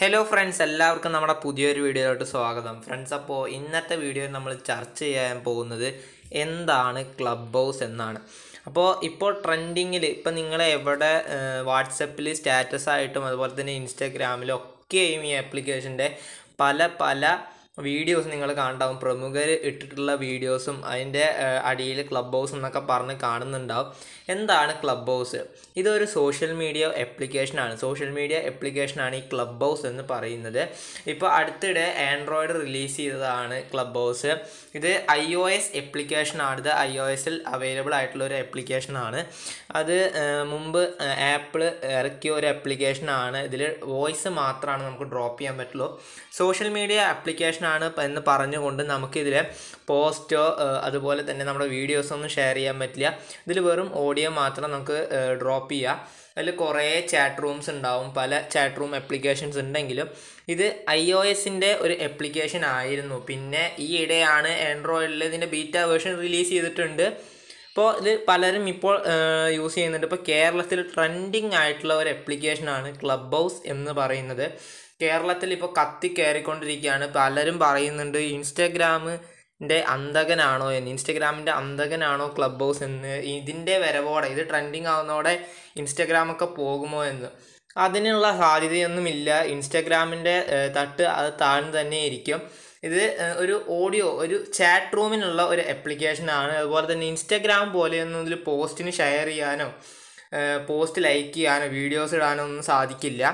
hello friends എല്ലാവർക്കും നമ്മുടെ പുതിയൊരു വീഡിയോയിലോട്ട് സ്വാഗതം ഫ്രണ്ട്സ് അപ്പോൾ ഇന്നത്തെ വീഡിയോയിൽ നമ്മൾ ചർച്ച ചെയ്യാൻ പോകുന്നത് എന്താണ് ക്ലബ് ഹൗസ് എന്നാണ് അപ്പോൾ ഇപ്പോൾ ട്രെൻഡിങ്ങിൽ ഇപ്പം നിങ്ങൾ എവിടെ വാട്സപ്പിൽ സ്റ്റാറ്റസ് ആയിട്ടും അതുപോലെ തന്നെ ഇൻസ്റ്റാഗ്രാമിലും ഒക്കെയും ഈ ആപ്ലിക്കേഷൻ്റെ പല പല വീഡിയോസ് നിങ്ങൾ കാണുണ്ടാവും പ്രമുഖർ ഇട്ടിട്ടുള്ള വീഡിയോസും അതിൻ്റെ അടിയിൽ ക്ലബ് ഹൗസ് എന്നൊക്കെ പറഞ്ഞ് കാണുന്നുണ്ടാവും എന്താണ് ക്ലബ് ഹൗസ് ഇതൊരു സോഷ്യൽ മീഡിയ ആപ്ലിക്കേഷനാണ് സോഷ്യൽ മീഡിയ ആപ്ലിക്കേഷനാണ് ഈ ക്ലബ് ഹൗസ് എന്ന് പറയുന്നത് ഇപ്പോൾ അടുത്തിടെ ആൻഡ്രോയിഡ് റിലീസ് ചെയ്തതാണ് ക്ലബ് ഹൗസ് ഇത് ഐ ഒ എസ് ആപ്ലിക്കേഷനാണ് ഇത് ഐ ഒ എസിൽ അവൈലബിൾ ആയിട്ടുള്ള ഒരു ആപ്ലിക്കേഷനാണ് അത് മുമ്പ് ആപ്പിൾ ഇറക്കിയ ഒരു ആപ്ലിക്കേഷനാണ് ഇതിൽ വോയിസ് മാത്രമാണ് നമുക്ക് ഡ്രോപ്പ് ചെയ്യാൻ പറ്റുള്ളൂ സോഷ്യൽ മീഡിയ ആപ്ലിക്കേഷനാണ് എന്ന് പറഞ്ഞുകൊണ്ട് നമുക്കിതിൽ പോസ്റ്റോ അതുപോലെ തന്നെ നമ്മുടെ വീഡിയോസോ ഒന്നും ഷെയർ ചെയ്യാൻ പറ്റില്ല ഇതിൽ വെറും ഓഡിയോ മാത്രം നമുക്ക് ഡ്രോപ്പ് ചെയ്യാം അതിൽ കുറേ ചാറ്റ് റൂംസ് ഉണ്ടാവും പല ചാറ്റ് റൂം ആപ്ലിക്കേഷൻസ് ഉണ്ടെങ്കിലും ഇത് ഐ ഒ എസിൻ്റെ ഒരു ആപ്ലിക്കേഷൻ ആയിരുന്നു പിന്നെ ഈ ഇടെയാണ് ആൻഡ്രോയിഡിൽ ഇതിൻ്റെ ബീറ്റ വേർഷൻ റിലീസ് ചെയ്തിട്ടുണ്ട് ഇപ്പോൾ ഇത് പലരും ഇപ്പോൾ യൂസ് ചെയ്യുന്നുണ്ട് ഇപ്പോൾ കേരളത്തിൽ ട്രെൻഡിങ് ആയിട്ടുള്ള ഒരു ആപ്ലിക്കേഷനാണ് ക്ലബ് ഹൗസ് എന്ന് പറയുന്നത് കേരളത്തിൽ ഇപ്പോൾ കത്തി കയറിക്കൊണ്ടിരിക്കുകയാണ് പലരും പറയുന്നുണ്ട് ഇൻസ്റ്റാഗ്രാമിൻ്റെ അന്തകനാണോ എന്ന് ഇൻസ്റ്റഗ്രാമിൻ്റെ അന്തകനാണോ ക്ലബ് ഹൗസ് എന്ന് ഇതിൻ്റെ വരവോടെ ഇത് ട്രെൻഡിങ് ആവുന്നതോടെ ഇൻസ്റ്റഗ്രാമൊക്കെ പോകുമോ എന്ന് അതിനുള്ള സാധ്യതയൊന്നുമില്ല ഇൻസ്റ്റഗ്രാമിൻ്റെ തട്ട് അത് താഴ്ന്നു തന്നെ ഇരിക്കും ഇത് ഒരു ഓഡിയോ ഒരു ചാറ്റ് റൂമിനുള്ള ഒരു ആപ്ലിക്കേഷനാണ് അതുപോലെ തന്നെ ഇൻസ്റ്റഗ്രാം പോലെയൊന്നും ഇതിൽ പോസ്റ്റിന് ഷെയർ ചെയ്യാനോ പോസ്റ്റ് ലൈക്ക് ചെയ്യാനോ വീഡിയോസ് ഇടാനോ ഒന്നും സാധിക്കില്ല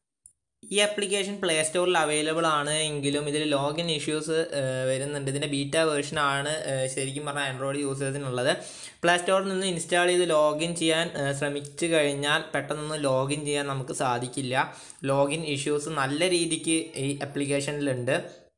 ഈ ആപ്ലിക്കേഷൻ പ്ലേ സ്റ്റോറിൽ അവൈലബിൾ ആണ് എങ്കിലും ഇതിൽ ലോഗിൻ ഇഷ്യൂസ് വരുന്നുണ്ട് ഇതിൻ്റെ ബീറ്റ വേർഷനാണ് ശരിക്കും പറഞ്ഞാൽ ആൻഡ്രോയിഡ് യൂസേഴ്സിനുള്ളത് പ്ലേ സ്റ്റോറിൽ നിന്ന് ഇൻസ്റ്റാൾ ചെയ്ത് ലോഗിൻ ചെയ്യാൻ ശ്രമിച്ചു കഴിഞ്ഞാൽ പെട്ടെന്നൊന്നും ലോഗിൻ ചെയ്യാൻ നമുക്ക് സാധിക്കില്ല ലോഗിൻ ഇഷ്യൂസ് നല്ല രീതിക്ക് ഈ ആപ്ലിക്കേഷനിലുണ്ട്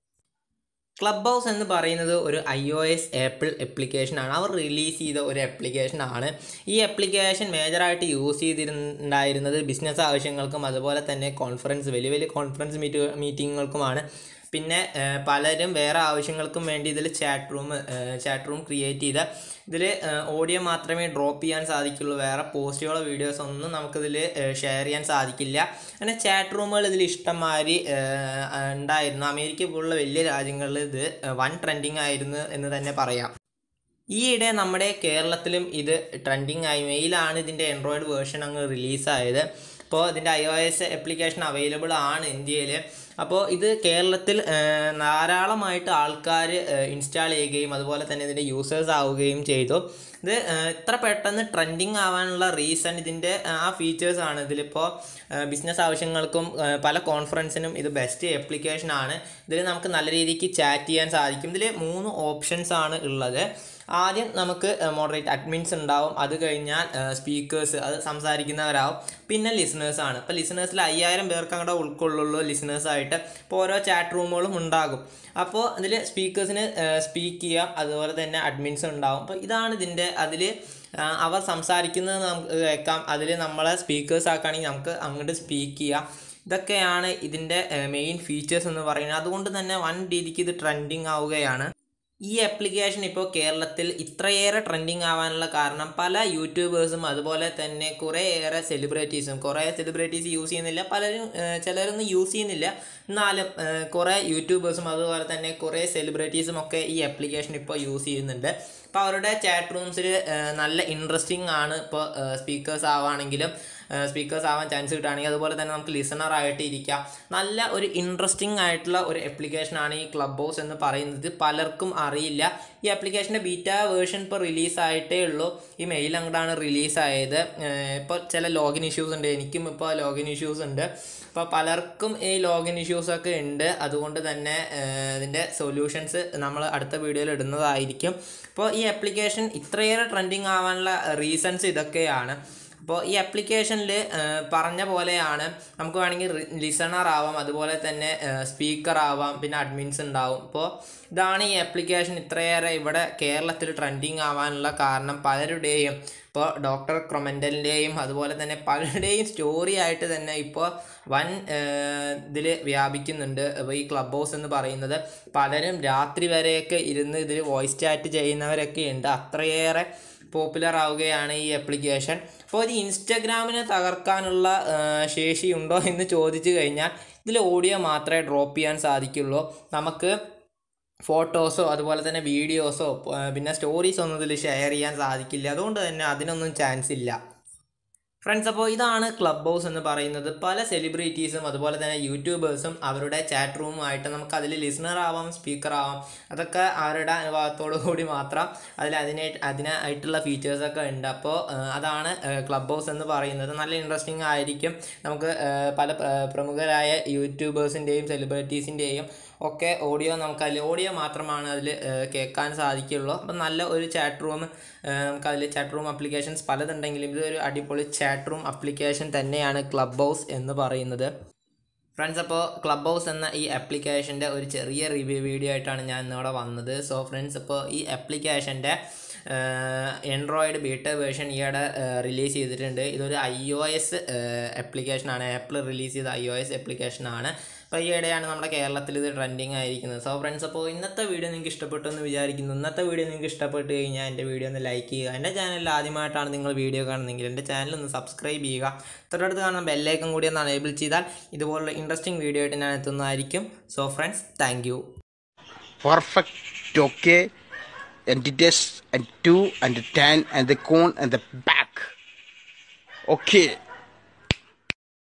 ക്ലബ് ഹൗസ് എന്ന് പറയുന്നത് ഒരു ഐ ഒ എസ് ആപ്പിൾ ആപ്ലിക്കേഷനാണ് അവർ റിലീസ് ചെയ്ത ഒരു ആപ്ലിക്കേഷനാണ് ഈ ആപ്ലിക്കേഷൻ മേജറായിട്ട് യൂസ് ചെയ്തിട്ടുണ്ടായിരുന്നത് ബിസിനസ് ആവശ്യങ്ങൾക്കും അതുപോലെ തന്നെ കോൺഫറൻസ് വലിയ വലിയ കോൺഫറൻസ് മീറ്റ് മീറ്റിങ്ങുകൾക്കുമാണ് പിന്നെ പലരും വേറെ ആവശ്യങ്ങൾക്കും വേണ്ടി ഇതിൽ chat room chat room create ചെയ്ത ഇതിൽ ഓഡിയോ മാത്രമേ ഡ്രോപ്പ് ചെയ്യാൻ സാധിക്കുള്ളൂ വേറെ പോസ്റ്റുകളോ വീഡിയോസോ ഒന്നും നമുക്കിതിൽ ഷെയർ ചെയ്യാൻ സാധിക്കില്ല അങ്ങനെ ചാറ്റ് റൂമുകൾ ഇതിൽ ഇഷ്ടംമാതിരി ഉണ്ടായിരുന്നു അമേരിക്ക പോലുള്ള വലിയ രാജ്യങ്ങളിൽ ഇത് വൺ ട്രെൻഡിങ് ആയിരുന്നു എന്ന് തന്നെ പറയാം ഈയിടെ നമ്മുടെ കേരളത്തിലും ഇത് ട്രെൻഡിങ് ആയി മെയിലാണ് ഇതിൻ്റെ ആൻഡ്രോയിഡ് വേർഷൻ അങ്ങ് റിലീസായത് അപ്പോൾ ഇതിൻ്റെ I O S application available ആണ് ഇന്ത്യയിൽ അപ്പോൾ ഇത് കേരളത്തിൽ ധാരാളമായിട്ട് ആൾക്കാർ ഇൻസ്റ്റാൾ ചെയ്യുകയും അതുപോലെ തന്നെ ഇതിൻ്റെ യൂസേഴ്സ് ആവുകയും ചെയ്തു ഇത് ഇത്ര പെട്ടെന്ന് ട്രെൻഡിങ് ആവാനുള്ള റീസൺ ഇതിൻ്റെ ആ ഫീച്ചേഴ്സാണ് ഇതിലിപ്പോൾ ബിസിനസ് ആവശ്യങ്ങൾക്കും പല കോൺഫറൻസിനും ഇത് ബെസ്റ്റ് ആപ്ലിക്കേഷൻ ആണ് ഇതിൽ നമുക്ക് നല്ല രീതിക്ക് ചാറ്റ് ചെയ്യാൻ സാധിക്കും ഇതിൽ മൂന്ന് ഓപ്ഷൻസ് ആണ് ഉള്ളത് ആദ്യം നമുക്ക് മോഡറേറ്റ് അഡ്മിൻസ് ഉണ്ടാവും അത് കഴിഞ്ഞാൽ സ്പീക്കേഴ്സ് അത് സംസാരിക്കുന്നവരാവും പിന്നെ ലിസണേഴ്സ് ആണ് ഇപ്പോൾ ലിസണേഴ്സിൽ അയ്യായിരം പേർക്ക് അങ്ങോട്ട് ഉൾക്കൊള്ളുള്ളൂ ലിസണേഴ്സായിട്ട് ഇപ്പോൾ ഓരോ ചാറ്റ് റൂമുകളും ഉണ്ടാകും അപ്പോൾ അതിൽ സ്പീക്കേഴ്സിന് സ്പീക്ക് ചെയ്യാം അതുപോലെ തന്നെ അഡ്മിൻസ് ഉണ്ടാവും അപ്പോൾ ഇതാണ് ഇതിൻ്റെ അതിൽ അവർ സംസാരിക്കുന്നത് നമുക്ക് കേൾക്കാം അതിൽ നമ്മളെ സ്പീക്കേഴ്സ് ആക്കുകയാണെങ്കിൽ നമുക്ക് അങ്ങോട്ട് സ്പീക്ക് ചെയ്യാം ഇതൊക്കെയാണ് ഇതിൻ്റെ മെയിൻ ഫീച്ചേഴ്സ് എന്ന് പറയുന്നത് അതുകൊണ്ട് തന്നെ വൺ രീതിക്ക് ഇത് ട്രെൻഡിങ് ആവുകയാണ് ഈ ആപ്ലിക്കേഷൻ ഇപ്പോൾ കേരളത്തിൽ ഇത്രയേറെ ട്രെൻഡിങ് ആവാനുള്ള കാരണം പല യൂട്യൂബേഴ്സും അതുപോലെ തന്നെ കുറേയേറെ സെലിബ്രിറ്റീസും കുറേ സെലിബ്രിറ്റീസ് യൂസ് ചെയ്യുന്നില്ല പലരും ചിലരൊന്നും യൂസ് ചെയ്യുന്നില്ല എന്നാലും കുറേ യൂട്യൂബേഴ്സും അതുപോലെ തന്നെ കുറേ സെലിബ്രിറ്റീസും ഒക്കെ ഈ ആപ്ലിക്കേഷൻ ഇപ്പോൾ യൂസ് ചെയ്യുന്നുണ്ട് അപ്പോൾ അവരുടെ ചാറ്റ് റൂംസിൽ നല്ല ഇൻട്രസ്റ്റിംഗ് ആണ് ഇപ്പോൾ സ്പീക്കേഴ്സ് ആവുകയാണെങ്കിലും സ്പീക്കേഴ്സ് ആവാൻ ചാൻസ് കിട്ടുകയാണെങ്കിൽ അതുപോലെ തന്നെ നമുക്ക് ലിസണർ ആയിട്ട് ഇരിക്കാം നല്ല ഒരു ഇൻട്രസ്റ്റിംഗ് ആയിട്ടുള്ള ഒരു ആപ്ലിക്കേഷനാണ് ഈ ക്ലബ് ഹൗസ് എന്ന് പറയുന്നത് പലർക്കും അറിയില്ല ഈ ആപ്ലിക്കേഷൻ്റെ ബീറ്റ വേർഷൻ ഇപ്പോൾ റിലീസായിട്ടേ ഉള്ളൂ ഈ മെയിൽ അങ്ങോട്ടാണ് റിലീസായത് ഇപ്പോൾ ചില ലോഗിൻ ഇഷ്യൂസ് ഉണ്ട് എനിക്കും ഇപ്പോൾ ലോഗിൻ ഇഷ്യൂസ് ഉണ്ട് അപ്പോൾ പലർക്കും ഈ ലോഗിൻ ഇഷ്യൂസ് ഒക്കെ ഉണ്ട് അതുകൊണ്ട് തന്നെ ഇതിൻ്റെ സൊല്യൂഷൻസ് നമ്മൾ അടുത്ത വീഡിയോയിൽ ഇടുന്നതായിരിക്കും അപ്പോൾ ഈ ആപ്ലിക്കേഷൻ ഇത്രയേറെ ട്രെൻഡിങ് ആവാനുള്ള റീസൺസ് ഇതൊക്കെയാണ് അപ്പോൾ ഈ ആപ്ലിക്കേഷനിൽ പറഞ്ഞ പോലെയാണ് നമുക്ക് വേണമെങ്കിൽ ലിസണർ ആവാം അതുപോലെ തന്നെ സ്പീക്കർ ആവാം പിന്നെ അഡ്മിൻസ് ഉണ്ടാവും അപ്പോൾ ഇതാണ് ഈ ആപ്ലിക്കേഷൻ ഇത്രയേറെ ഇവിടെ കേരളത്തിൽ ട്രെൻഡിങ് ആവാനുള്ള കാരണം പലരുടെയും ഇപ്പോൾ ഡോക്ടർ ക്രൊമൻഡലിൻ്റെയും അതുപോലെ തന്നെ പലരുടെയും സ്റ്റോറി ആയിട്ട് തന്നെ ഇപ്പോൾ വൻ ഇതിൽ വ്യാപിക്കുന്നുണ്ട് അപ്പോൾ ഈ ക്ലബ് ഹൗസ് എന്ന് പറയുന്നത് പലരും രാത്രി വരെയൊക്കെ ഇരുന്ന് ഇതിൽ വോയിസ് ചാറ്റ് ചെയ്യുന്നവരൊക്കെ ഉണ്ട് അത്രയേറെ പോപ്പുലർ ആവുകയാണ് ഈ ആപ്ലിക്കേഷൻ അപ്പോൾ ഇത് ഇൻസ്റ്റഗ്രാമിനെ തകർക്കാനുള്ള ശേഷിയുണ്ടോ എന്ന് ചോദിച്ചു കഴിഞ്ഞാൽ ഇതിൽ ഓഡിയോ മാത്രമേ ഡ്രോപ്പ് ചെയ്യാൻ സാധിക്കുള്ളൂ നമുക്ക് ഫോട്ടോസോ അതുപോലെ തന്നെ വീഡിയോസോ പിന്നെ സ്റ്റോറീസോ ഒന്നും ഇതിൽ ഷെയർ ചെയ്യാൻ സാധിക്കില്ല അതുകൊണ്ട് തന്നെ അതിനൊന്നും ചാൻസ് ഇല്ല ഫ്രണ്ട്സ് അപ്പോൾ ഇതാണ് ക്ലബ് ഹൗസ് എന്ന് പറയുന്നത് പല സെലിബ്രിറ്റീസും അതുപോലെ തന്നെ യൂട്യൂബേഴ്സും അവരുടെ ചാറ്റ് റൂമായിട്ട് നമുക്ക് അതിൽ ലിസണർ ആവാം സ്പീക്കർ ആവാം അതൊക്കെ അവരുടെ അനുഭവത്തോടു കൂടി മാത്രം അതിൽ അതിനെ അതിനായിട്ടുള്ള ഫീച്ചേഴ്സൊക്കെ ഉണ്ട് അപ്പോൾ അതാണ് ക്ലബ് ഹൗസ് എന്ന് പറയുന്നത് നല്ല ഇൻട്രസ്റ്റിംഗ് ആയിരിക്കും നമുക്ക് പല പ്രമുഖരായ യൂട്യൂബേഴ്സിൻ്റെയും സെലിബ്രിറ്റീസിൻ്റെയും ഒക്കെ ഓഡിയോ നമുക്ക് അതിൽ ഓഡിയോ മാത്രമാണ് അതിൽ കേൾക്കാൻ സാധിക്കുള്ളൂ അപ്പം നല്ല ഒരു ചാറ്റ് റൂം നമുക്ക് അതിൽ ചാറ്റ് റൂം അപ്ലിക്കേഷൻസ് പലതുണ്ടെങ്കിലും ഇതൊരു അടിപൊളി ചാറ്റ് റൂം അപ്ലിക്കേഷൻ തന്നെയാണ് ക്ലബ് ഹൗസ് എന്ന് പറയുന്നത് ഫ്രണ്ട്സ് അപ്പോൾ ക്ലബ് ഹൗസ് എന്ന ഈ ആപ്ലിക്കേഷൻ്റെ ഒരു ചെറിയ റിവ്യൂ വീഡിയോ ആയിട്ടാണ് ഞാൻ ഇന്നിവിടെ വന്നത് സോ ഫ്രണ്ട്സ് അപ്പോൾ ഈ ആപ്ലിക്കേഷൻ്റെ ആൻഡ്രോയിഡ് ബീറ്റ വേർഷൻ ഈയിടെ റിലീസ് ചെയ്തിട്ടുണ്ട് ഇതൊരു ഐ ഒ എസ് ആപ്ലിക്കേഷനാണ് ആപ്പിൾ റിലീസ് ചെയ്ത ഐ ഒ എസ് ആപ്ലിക്കേഷനാണ് അപ്പോൾ ഈയിടെയാണ് നമ്മുടെ കേരളത്തിൽ ഇത് ട്രെൻഡിങ് ആയിരിക്കുന്നത് സോ ഫ്രണ്ട്സ് അപ്പോൾ ഇന്നത്തെ വീഡിയോ നിങ്ങൾക്ക് ഇഷ്ടപ്പെട്ടു എന്ന് വിചാരിക്കുന്നു ഇന്നത്തെ വീഡിയോ നിങ്ങൾക്ക് ഇഷ്ടപ്പെട്ട് കഴിഞ്ഞാൽ എൻ്റെ വീഡിയോ ഒന്ന് ലൈക്ക് ചെയ്യുക എൻ്റെ ചാനലിൽ ആദ്യമായിട്ടാണ് നിങ്ങൾ വീഡിയോ കാണുന്നതെങ്കിൽ എൻ്റെ ചാനൽ ഒന്ന് സബ്സ്ക്രൈബ് ചെയ്യുക തൊട്ടടുത്ത് കാണുന്ന ബെല്ലൈക്കൺ കൂടി ഒന്ന് അനേബിൾ ചെയ്താൽ ഇതുപോലുള്ള ഇൻട്രസ്റ്റിംഗ് വീഡിയോ ആയിട്ട് ഞാൻ എത്തുന്നതായിരിക്കും so friends thank you perfect okay and the test and two and the ten and the cone and the back okay